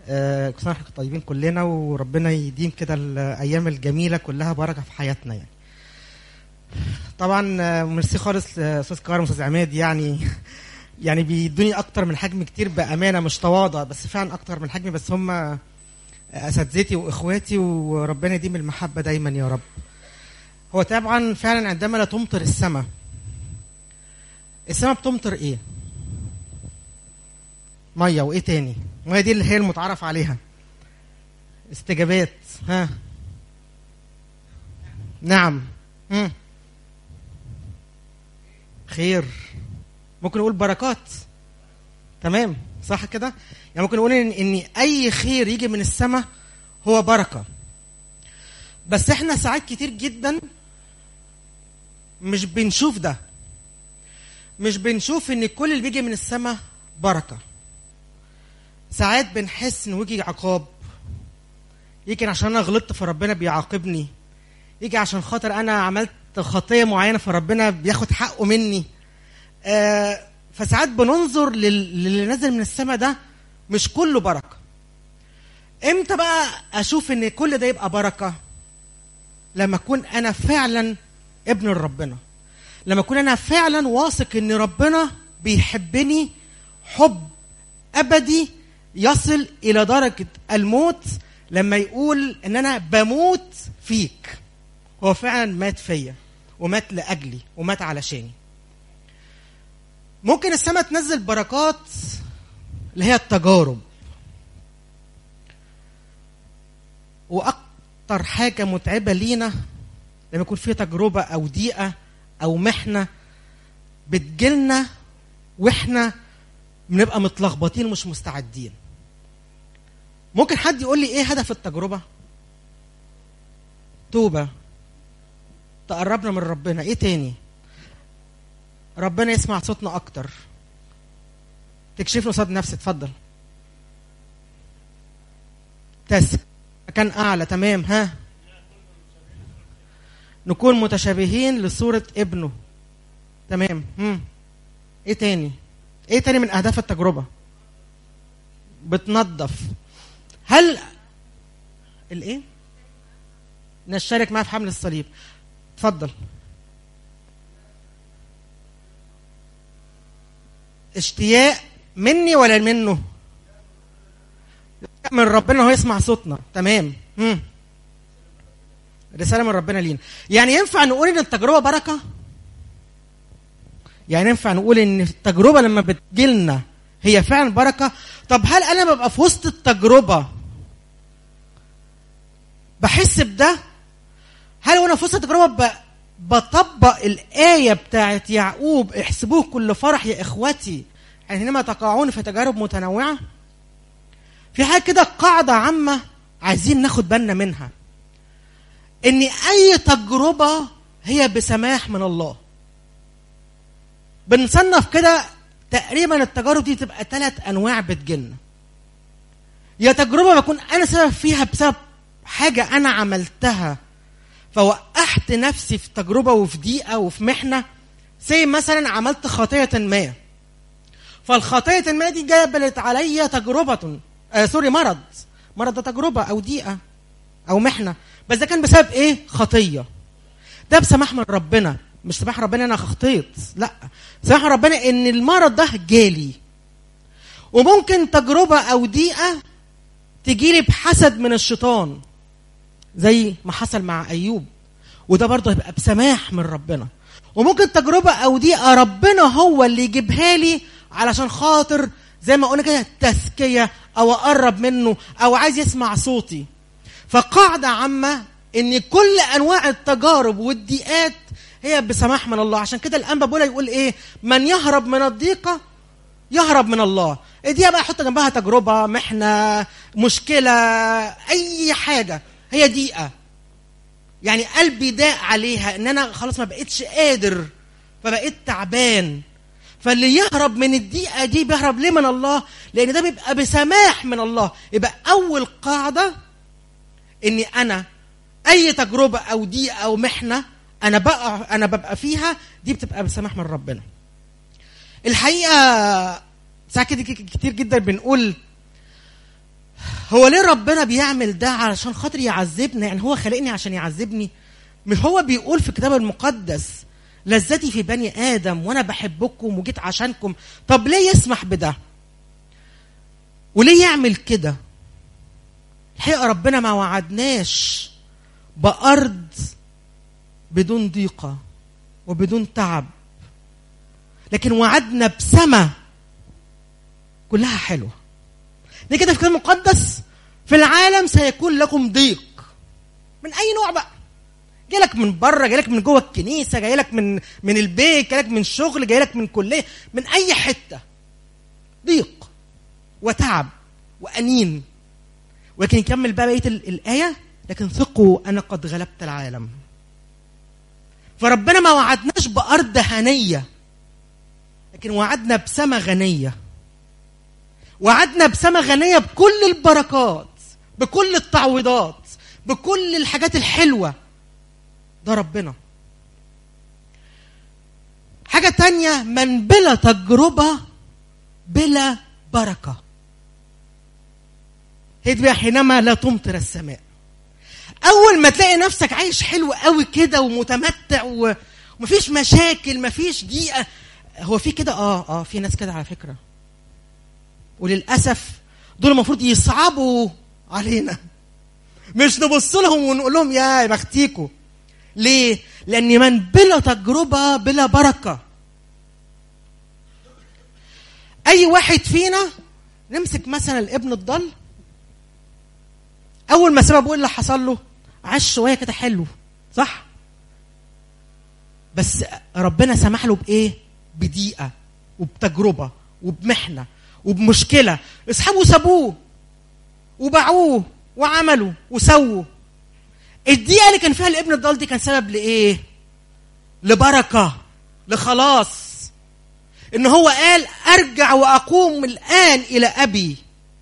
آه، كل سنه واحنا طيبين كلنا وربنا يديم كده الايام الجميله كلها بركه في حياتنا يعني طبعا آه، ميرسي خالص استاذ كرم واستاذ عماد يعني يعني بيدوني اكتر من حجم كتير بامانه مش تواضع بس فعلا اكتر من حجم بس هم اساتذتي واخواتي وربنا يديم المحبه دايما يا رب هو طبعا فعلا عندما لا تمطر السماء السماء بتمطر ايه ميه وايه تاني ميه دي اللي هي المتعارف عليها استجابات ها نعم مم. خير ممكن نقول بركات تمام صح كده يعني ممكن نقول ان ان اي خير يجي من السماء هو بركه بس احنا ساعات كتير جدا مش بنشوف ده مش بنشوف ان كل اللي بيجي من السماء بركه ساعات بنحس ان ويجي عقاب يمكن عشان انا غلطت فربنا بيعاقبني يجي عشان خاطر انا عملت خطيه معينه فربنا بياخد حقه مني آه فساعات بننظر لل- للي نازل من السماء ده مش كله بركه امتى بقى اشوف ان كل ده يبقى بركه لما اكون انا فعلا ابن ربنا لما اكون انا فعلا واثق ان ربنا بيحبني حب ابدي يصل الى درجه الموت لما يقول ان انا بموت فيك هو فعلا مات فيا ومات لاجلي ومات علشاني ممكن السماء تنزل بركات اللي هي التجارب واكتر حاجه متعبه لينا لما يكون في تجربه او ضيقه او محنه بتجيلنا واحنا بنبقى متلخبطين ومش مستعدين ممكن حد يقول لي ايه هدف التجربه توبه تقربنا من ربنا ايه تاني ربنا يسمع صوتنا اكتر تكشفنا قصاد نفسي اتفضل تس مكان اعلى تمام ها نكون متشابهين لصورة ابنه تمام هم. ايه تاني ايه تاني من اهداف التجربة بتنظف هل الايه نشارك معاه في حمل الصليب اتفضل اشتياق مني ولا منه من ربنا هو يسمع صوتنا تمام مم. رساله من ربنا لينا يعني ينفع نقول ان التجربه بركه يعني ينفع نقول ان التجربه لما بتجيلنا هي فعلا بركه طب هل انا ببقى في وسط التجربه بحس بده هل وانا في وسط التجربه ب... بطبق الايه بتاعت يعقوب احسبوه كل فرح يا اخوتي حينما تقعون في تجارب متنوعه في حاجه كده قاعده عامه عايزين ناخد بالنا منها ان اي تجربه هي بسماح من الله بنصنف كده تقريبا التجارب دي تبقى ثلاث انواع بتجيلنا يا تجربه بكون انا سبب فيها بسبب حاجه انا عملتها فوقحت نفسي في تجربه وفي ضيقه وفي محنه زي مثلا عملت خطيه ما فالخطيه ما دي جابلت عليا تجربه آه سوري مرض مرض ده تجربه او ضيقه او محنه بس ده كان بسبب ايه خطيه ده بسماح من ربنا مش سماح ربنا انا خطيت لا سماح ربنا ان المرض ده جالي وممكن تجربه او ضيقه تجيلي بحسد من الشيطان زي ما حصل مع ايوب وده برضه هيبقى بسماح من ربنا وممكن تجربه او ضيقه ربنا هو اللي يجيبها لي علشان خاطر زي ما قلنا كده تزكيه او اقرب منه او عايز يسمع صوتي فقاعده عامه ان كل انواع التجارب والضيقات هي بسماح من الله عشان كده الانبا بولا يقول ايه من يهرب من الضيقه يهرب من الله دي بقى احط جنبها تجربه محنه مشكله اي حاجه هي ضيقه يعني قلبي ضاق عليها ان انا خلاص ما بقتش قادر فبقيت تعبان فاللي يهرب من الضيقه دي بيهرب ليه من الله لان ده بيبقى بسماح من الله يبقى اول قاعده اني انا اي تجربه او ضيقه او محنه انا بقى انا ببقى فيها دي بتبقى بسماح من ربنا الحقيقه ساعات كده كتير جدا بنقول هو ليه ربنا بيعمل ده علشان خاطر يعذبنا يعني هو خلقني عشان يعذبني مش هو بيقول في الكتاب المقدس لذتي في بني ادم وانا بحبكم وجيت عشانكم طب ليه يسمح بده وليه يعمل كده الحقيقه ربنا ما وعدناش بارض بدون ضيقه وبدون تعب لكن وعدنا بسما كلها حلوه ليه كده في الكتاب المقدس في العالم سيكون لكم ضيق من اي نوع بقى جاي لك من بره جاي لك من جوه الكنيسه جاي لك من من البيت جاي لك من شغل جاي لك من كليه من اي حته ضيق وتعب وانين ولكن يكمل بقى بقيه الايه لكن ثقوا انا قد غلبت العالم فربنا ما وعدناش بارض هنيه لكن وعدنا بسما غنيه وعدنا بسما غنيه بكل البركات بكل التعويضات بكل الحاجات الحلوه ده ربنا حاجة تانية من بلا تجربة بلا بركة هي دي حينما لا تمطر السماء أول ما تلاقي نفسك عايش حلو قوي كده ومتمتع ومفيش مشاكل مفيش ضيقة هو في كده اه اه في ناس كده على فكرة وللأسف دول المفروض يصعبوا علينا مش نبص لهم ونقول لهم يا بختيكوا ليه؟ لأن من بلا تجربة بلا بركة. أي واحد فينا نمسك مثلا الابن الضال أول ما سبب اللي حصل له عاش شوية كده حلو صح؟ بس ربنا سمح له بإيه؟ بضيقة وبتجربة وبمحنة وبمشكلة أصحابه سابوه وباعوه وعملوا وسووا الدقيقة اللي كان فيها الابن الضال دي كان سبب لإيه؟ لبركة لخلاص إن هو قال أرجع وأقوم الآن إلى أبي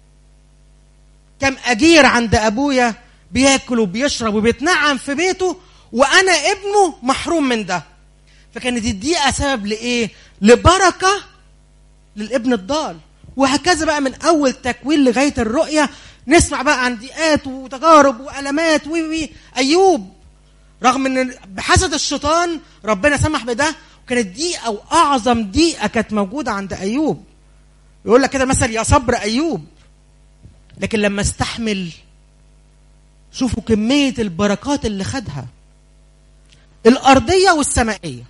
كم أجير عند أبويا بياكل وبيشرب وبيتنعم في بيته وأنا ابنه محروم من ده فكانت الدقيقة سبب لإيه؟ لبركة للابن الضال وهكذا بقى من أول تكوين لغاية الرؤية نسمع بقى عن ضيقات وتجارب والامات وي وي ايوب رغم ان بحسد الشيطان ربنا سمح بده وكانت ضيقه واعظم ضيقه كانت موجوده عند ايوب يقول لك كده مثل يا صبر ايوب لكن لما استحمل شوفوا كميه البركات اللي خدها الارضيه والسمائيه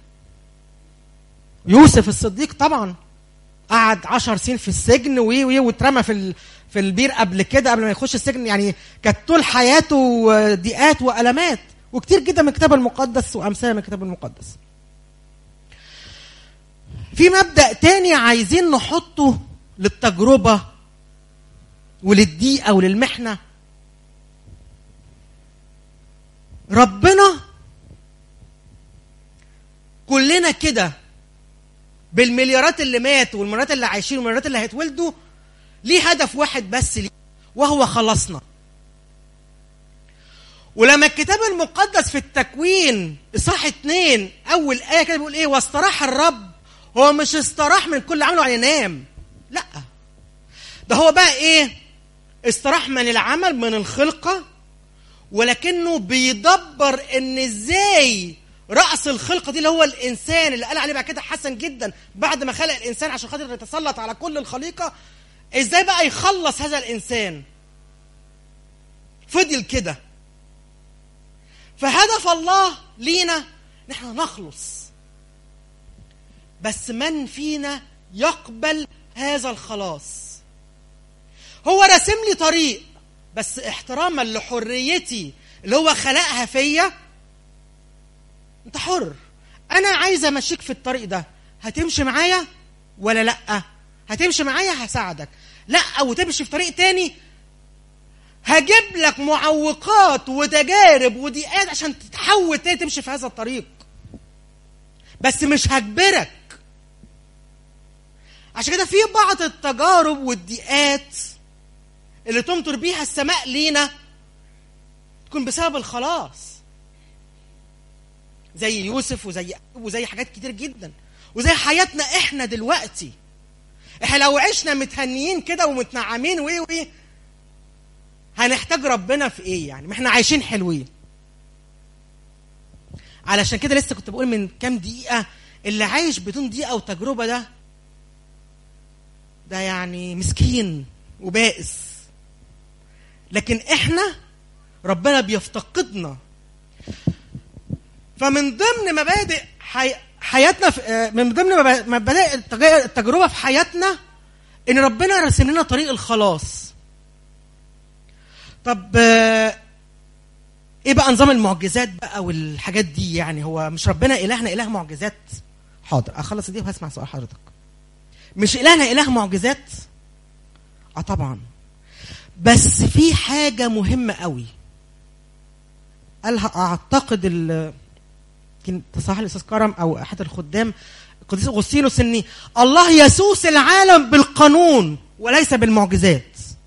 يوسف الصديق طبعا قعد عشر سنين في السجن وي وي واترمى في في البير قبل كده قبل ما يخش السجن يعني كانت طول حياته ضيقات والامات وكتير جدا من الكتاب المقدس وامثله من الكتاب المقدس. في مبدا تاني عايزين نحطه للتجربه وللضيقه وللمحنه ربنا كلنا كده بالمليارات اللي ماتوا والمليارات اللي عايشين والمليارات اللي هيتولدوا ليه هدف واحد بس ليه وهو خلصنا ولما الكتاب المقدس في التكوين اصحاح اتنين اول ايه كده بيقول ايه واستراح الرب هو مش استراح من كل عمله يعني ينام لا ده هو بقى ايه استراح من العمل من الخلقه ولكنه بيدبر ان ازاي راس الخلقه دي اللي هو الانسان اللي قال عليه بعد كده حسن جدا بعد ما خلق الانسان عشان خاطر يتسلط على كل الخليقه ازاي بقى يخلص هذا الانسان فضل كده فهدف الله لينا نحن نخلص بس من فينا يقبل هذا الخلاص هو راسم لي طريق بس احتراما لحريتي اللي هو خلقها فيا انت حر انا عايز امشيك في الطريق ده هتمشي معايا ولا لا هتمشي معايا هساعدك لا وتمشي في طريق تاني هجيب لك معوقات وتجارب وضيقات عشان تتحول تاني تمشي في هذا الطريق بس مش هجبرك عشان كده في بعض التجارب والضيقات اللي تمطر بيها السماء لينا تكون بسبب الخلاص زي يوسف وزي وزي حاجات كتير جدا وزي حياتنا احنا دلوقتي احنا لو عشنا متهنيين كده ومتنعمين وي وي هنحتاج ربنا في ايه يعني ما احنا عايشين حلوين علشان كده لسه كنت بقول من كام دقيقه اللي عايش بدون دقيقه وتجربه ده ده يعني مسكين وبائس لكن احنا ربنا بيفتقدنا فمن ضمن مبادئ حي... حياتنا في... آه، من ضمن مبا- مبادئ التج- التجربه في حياتنا ان ربنا رسم لنا طريق الخلاص طب آه، ايه بقى نظام المعجزات بقى والحاجات دي يعني هو مش ربنا الهنا اله معجزات حاضر اخلص دي وهسمع سؤال حضرتك مش الهنا اله معجزات اه طبعا بس في حاجه مهمه قوي قالها اعتقد ال يمكن تصحح الاستاذ كرم او احد الخدام القديس اغسطينوس ان الله يسوس العالم بالقانون وليس بالمعجزات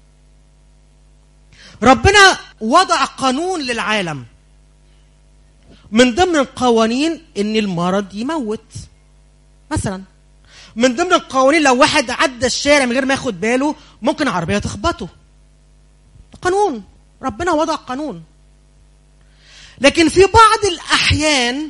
ربنا وضع قانون للعالم من ضمن القوانين ان المرض يموت مثلا من ضمن القوانين لو واحد عدى الشارع من غير ما ياخد باله ممكن عربيه تخبطه قانون ربنا وضع قانون لكن في بعض الاحيان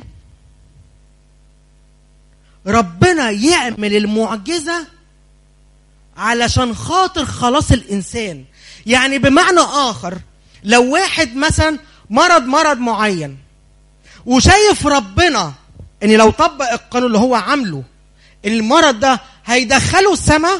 ربنا يعمل المعجزه علشان خاطر خلاص الانسان يعني بمعنى اخر لو واحد مثلا مرض مرض معين وشايف ربنا ان لو طبق القانون اللي هو عامله المرض ده هيدخله السماء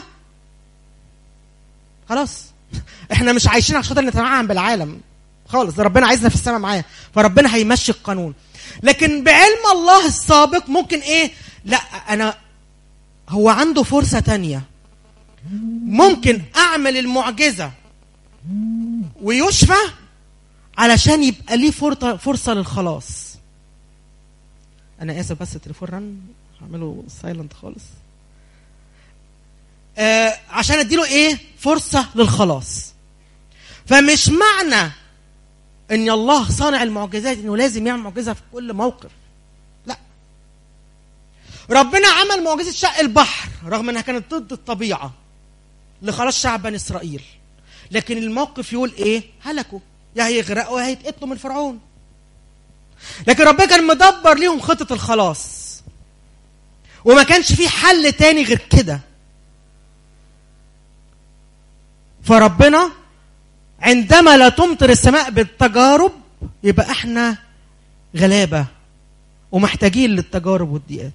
خلاص احنا مش عايشين عشان خاطر نتنعم بالعالم خالص ده ربنا عايزنا في السماء معاه فربنا هيمشي القانون لكن بعلم الله السابق ممكن ايه لا انا هو عنده فرصة تانية ممكن اعمل المعجزة ويشفى علشان يبقى ليه فرصة فرصة للخلاص انا اسف بس التليفون رن هعمله سايلنت خالص آه عشان اديله ايه فرصة للخلاص فمش معنى ان الله صانع المعجزات انه لازم يعمل معجزه في كل موقف لا ربنا عمل معجزه شق البحر رغم انها كانت ضد الطبيعه لخلاص شعب بني اسرائيل لكن الموقف يقول ايه هلكوا يا هيغرقوا يا هيتقتلوا من فرعون لكن ربنا كان مدبر ليهم خطه الخلاص وما كانش في حل تاني غير كده فربنا عندما لا تمطر السماء بالتجارب يبقى احنا غلابه ومحتاجين للتجارب والضيقات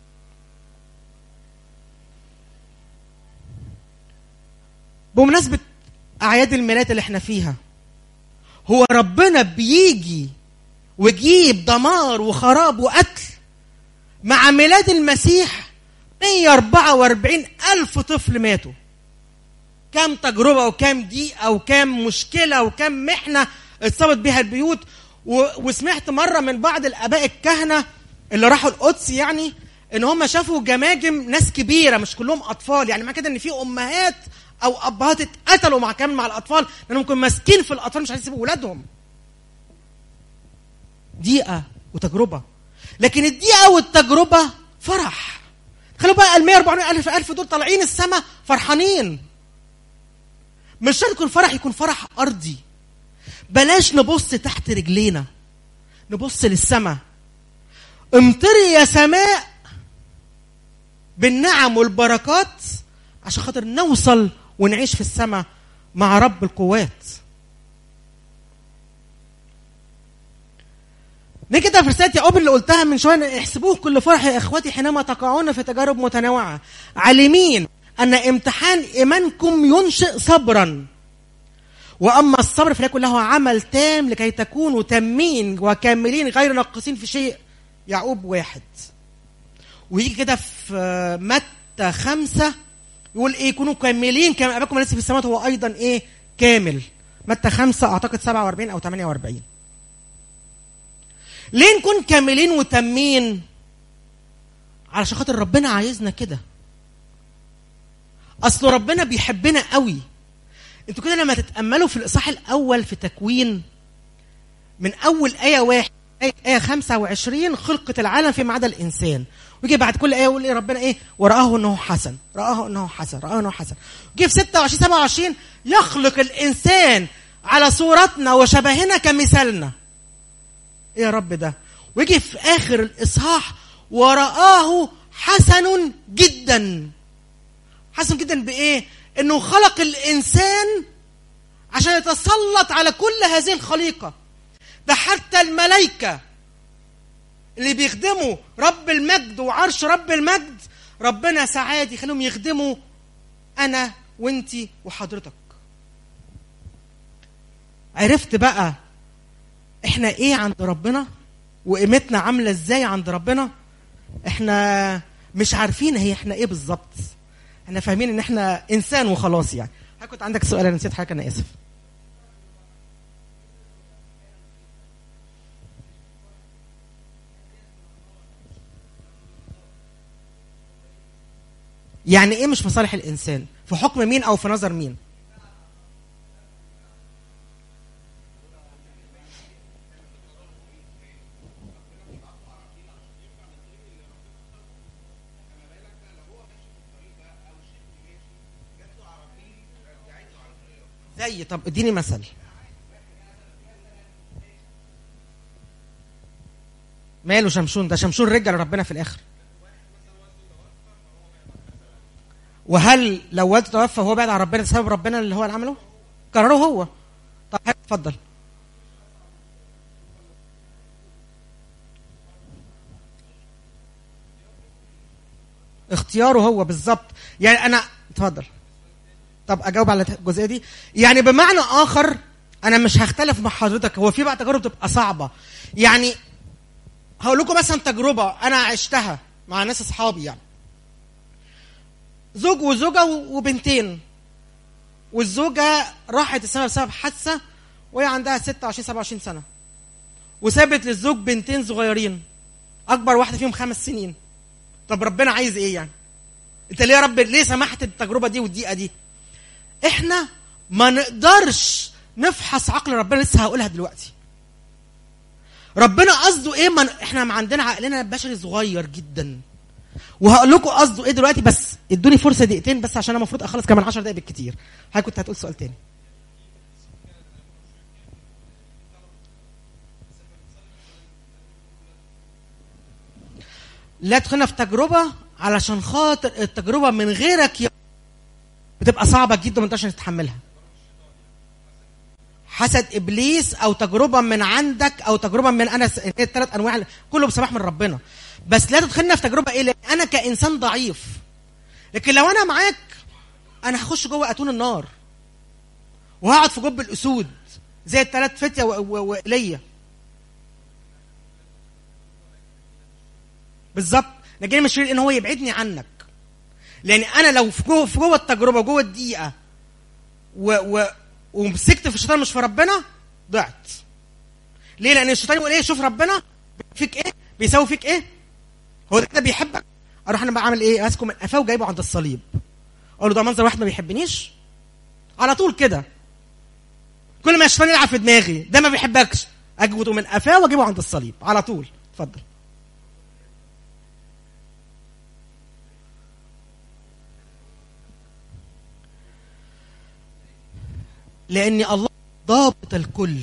بمناسبه اعياد الميلاد اللي احنا فيها هو ربنا بيجي ويجيب دمار وخراب وقتل مع ميلاد المسيح 144 ألف طفل ماتوا كام تجربه وكام ضيقه وكام مشكله وكام محنه اتصابت بها البيوت و... وسمعت مره من بعض الاباء الكهنه اللي راحوا القدس يعني ان هم شافوا جماجم ناس كبيره مش كلهم اطفال يعني معنى كده ان في امهات او ابهات اتقتلوا مع كامل مع الاطفال لانهم كانوا ماسكين في الاطفال مش عايزين يسيبوا اولادهم ضيقه وتجربه لكن الضيقه والتجربه فرح خلوا بقى ال 140 الف الف دول طالعين السما فرحانين مش شرط يكون فرح يكون فرح ارضي بلاش نبص تحت رجلينا نبص للسماء امطري يا سماء بالنعم والبركات عشان خاطر نوصل ونعيش في السماء مع رب القوات نيجي كده في رساله يعقوب اللي قلتها من شويه احسبوه كل فرح يا اخوتي حينما تقعون في تجارب متنوعه عالمين ان امتحان ايمانكم ينشئ صبرا واما الصبر فليكن له عمل تام لكي تكونوا تامين وكاملين غير ناقصين في شيء يعقوب واحد ويجي كده في متى خمسة يقول ايه كونوا كاملين كما اباكم الذي في السماوات هو ايضا ايه كامل متى خمسة اعتقد 47 او 48 ليه نكون كاملين وتامين علشان خاطر ربنا عايزنا كده اصل ربنا بيحبنا قوي انتوا كده لما تتاملوا في الاصحاح الاول في تكوين من اول ايه واحد آية 25 خلقة العالم فيما عدا الإنسان ويجي بعد كل آية يقول إيه ربنا إيه ورآه أنه حسن رآه أنه حسن رآه أنه حسن ويجي في 26 27 يخلق الإنسان على على صورتنا وشبهنا كمثالنا ايه يا رب ده ويجي في اخر الاصحاح ورآه حسن جدا حسن جدا بايه انه خلق الانسان عشان يتسلط على كل هذه الخليقه ده حتى الملائكه اللي بيخدموا رب المجد وعرش رب المجد ربنا ساعات يخليهم يخدموا انا وانتي وحضرتك عرفت بقى احنا ايه عند ربنا وقيمتنا عامله ازاي عند ربنا احنا مش عارفين هي احنا ايه بالظبط احنا فاهمين ان احنا انسان وخلاص يعني كنت عندك سؤال انا نسيت حاجه انا اسف يعني ايه مش في صالح الانسان في حكم مين او في نظر مين زي طب اديني مثل ماله شمشون ده شمشون رجع لربنا في الاخر وهل لو والده توفى وهو بعد عن ربنا بسبب ربنا اللي هو اللي عمله؟ قرره هو. طب اتفضل. اختياره هو بالظبط يعني انا اتفضل طب اجاوب على الجزئيه دي يعني بمعنى اخر انا مش هختلف مع حضرتك هو في بقى تجارب تبقى صعبه يعني هقول لكم مثلا تجربه انا عشتها مع ناس اصحابي يعني زوج وزوجة وبنتين والزوجة راحت السماء بسبب حادثة وهي عندها 26 27 سنة وسابت للزوج بنتين صغيرين أكبر واحدة فيهم خمس سنين طب ربنا عايز إيه يعني؟ أنت ليه يا رب ليه سمحت التجربة دي والدقيقة دي؟ إحنا ما نقدرش نفحص عقل ربنا لسه هقولها دلوقتي. ربنا قصده إيه؟ ما إحنا عندنا عقلنا البشري صغير جدا. وهقول لكم قصده ايه دلوقتي بس ادوني فرصه دقيقتين بس عشان انا المفروض اخلص كمان 10 دقايق بالكتير حضرتك كنت هتقول سؤال تاني لا تدخلنا في تجربه علشان خاطر التجربه من غيرك ي... بتبقى صعبه جدا ما تقدرش تتحملها حسد ابليس او تجربه من عندك او تجربه من انا الثلاث انواع كله بسماح من ربنا بس لا تدخلنا في تجربه ايه لان انا كانسان ضعيف لكن لو انا معاك انا هخش جوه اتون النار وهقعد في جب الاسود زي الثلاث فتيه وايليا بالظبط لكن مش ان هو يبعدني عنك لان انا لو في جوه في جوه التجربه جوه الدقيقه و و ومسكت في الشيطان مش في ربنا ضعت ليه لان الشيطان يقول ايه شوف ربنا فيك ايه بيساوي فيك ايه هو ده كده بيحبك اروح انا بقى اعمل ايه ماسكه من قفاه وجايبه عند الصليب اقول له ده منظر واحد ما بيحبنيش على طول كده كل ما الشيطان يلعب في دماغي ده ما بيحبكش اجبده من قفاه واجيبه عند الصليب على طول اتفضل لان الله ضابط الكل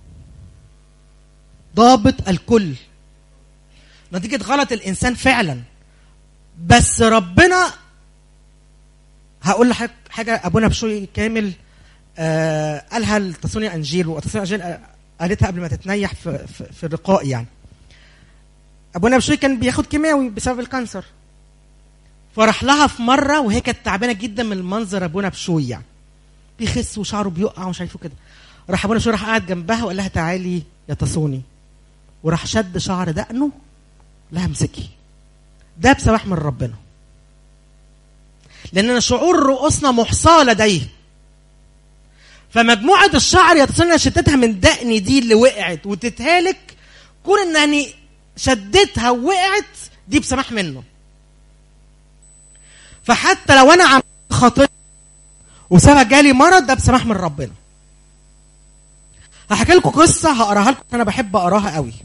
ضابط الكل نتيجة غلط الإنسان فعلا بس ربنا هقول لك حاجة أبونا بشوي كامل آه قالها لتصوني أنجيل وتصوني أنجيل قالتها قبل ما تتنيح في, في, في الرقاء يعني أبونا بشوي كان بياخد كيماوي بسبب الكانسر فراح لها في مرة وهي كانت تعبانة جدا من المنظر أبونا بشوي يعني بيخس وشعره بيقع ومش عارف كده راح أبونا بشوي راح قاعد جنبها وقال لها تعالي يا تصوني وراح شد شعر دقنه لا امسكي ده بسماح من ربنا لان شعور رؤوسنا محصاه لديه فمجموعه الشعر يتصلنا شدتها من دقني دي اللي وقعت وتتهالك كون انني شدتها ووقعت دي بسماح منه فحتى لو انا عملت خطيه وسبب جالي مرض ده بسماح من ربنا هحكي لكم قصه هقراها لكم انا بحب اقراها قوي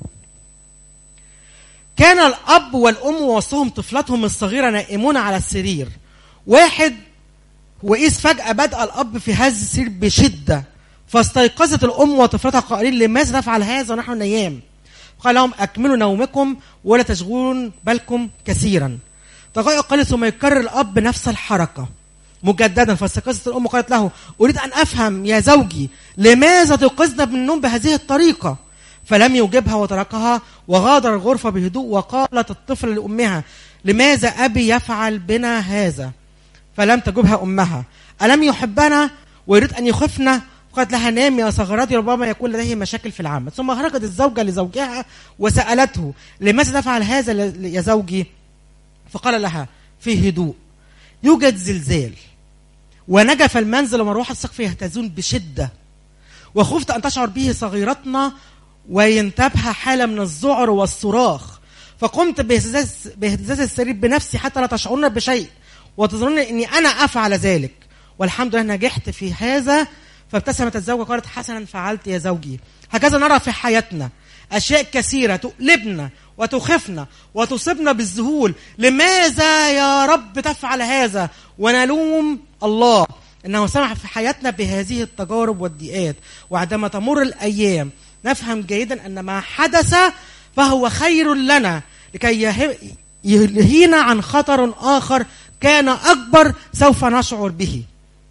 كان الأب والأم ووصهم طفلتهم الصغيرة نائمون على السرير واحد وإذ فجأة بدأ الأب في هز السرير بشدة فاستيقظت الام وطفلتها قائلين لماذا تفعل هذا ونحن نيام قال لهم اكملوا نومكم ولا تشغلون بالكم كثيرا دقائق قليلة ثم يكرر الاب نفس الحركه مجددا فاستيقظت الام وقالت له اريد ان افهم يا زوجي لماذا توقظنا من النوم بهذه الطريقه فلم يجبها وتركها وغادر الغرفه بهدوء وقالت الطفل لامها لماذا ابي يفعل بنا هذا فلم تجبها امها الم يحبنا ويريد ان يخفنا قالت لها نام يا صغرتي ربما يكون لديه مشاكل في العمل ثم خرجت الزوجه لزوجها وسالته لماذا تفعل هذا ل- يا زوجي فقال لها في هدوء يوجد زلزال ونجف المنزل ومروحة السقف يهتزون بشدة وخفت أن تشعر به صغيرتنا وينتابها حالة من الذعر والصراخ فقمت باهتزاز, باهتزاز السرير بنفسي حتى لا تشعرن بشيء وتظنن أني أنا أفعل ذلك والحمد لله نجحت في هذا فابتسمت الزوجة وقالت حسنا فعلت يا زوجي هكذا نرى في حياتنا أشياء كثيرة تقلبنا وتخفنا وتصيبنا بالذهول لماذا يا رب تفعل هذا ونلوم الله انه سمح في حياتنا بهذه التجارب والضيقات وعندما تمر الايام نفهم جيدا ان ما حدث فهو خير لنا لكي يه- يلهينا عن خطر اخر كان اكبر سوف نشعر به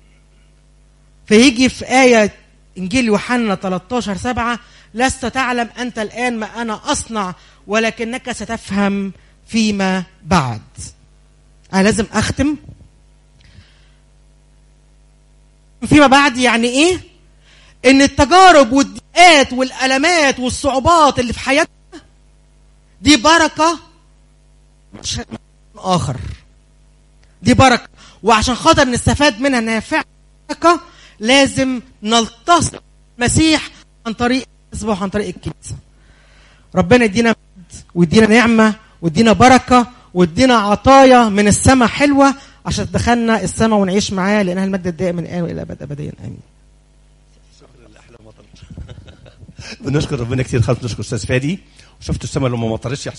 فيجي في آية إنجيل يوحنا 13 7 لست تعلم أنت الآن ما أنا أصنع ولكنك ستفهم فيما بعد أنا لازم أختم فيما بعد يعني إيه؟ إن التجارب والضيقات والألمات والصعوبات اللي في حياتنا دي بركة مش آخر دي بركة وعشان خاطر نستفاد منها انها فعلا بركة لازم نلتصق المسيح عن طريق الحزب وعن طريق الكنيسة ربنا يدينا مجد ويدينا نعمة ويدينا بركة ويدينا عطايا من السماء حلوة عشان تدخلنا السماء ونعيش معاه لأنها المجد الدائم من الآن وإلى أبد أبديا آمين بنشكر ربنا كتير خالص بنشكر استاذ فادي وشفتوا السما لما مطرتش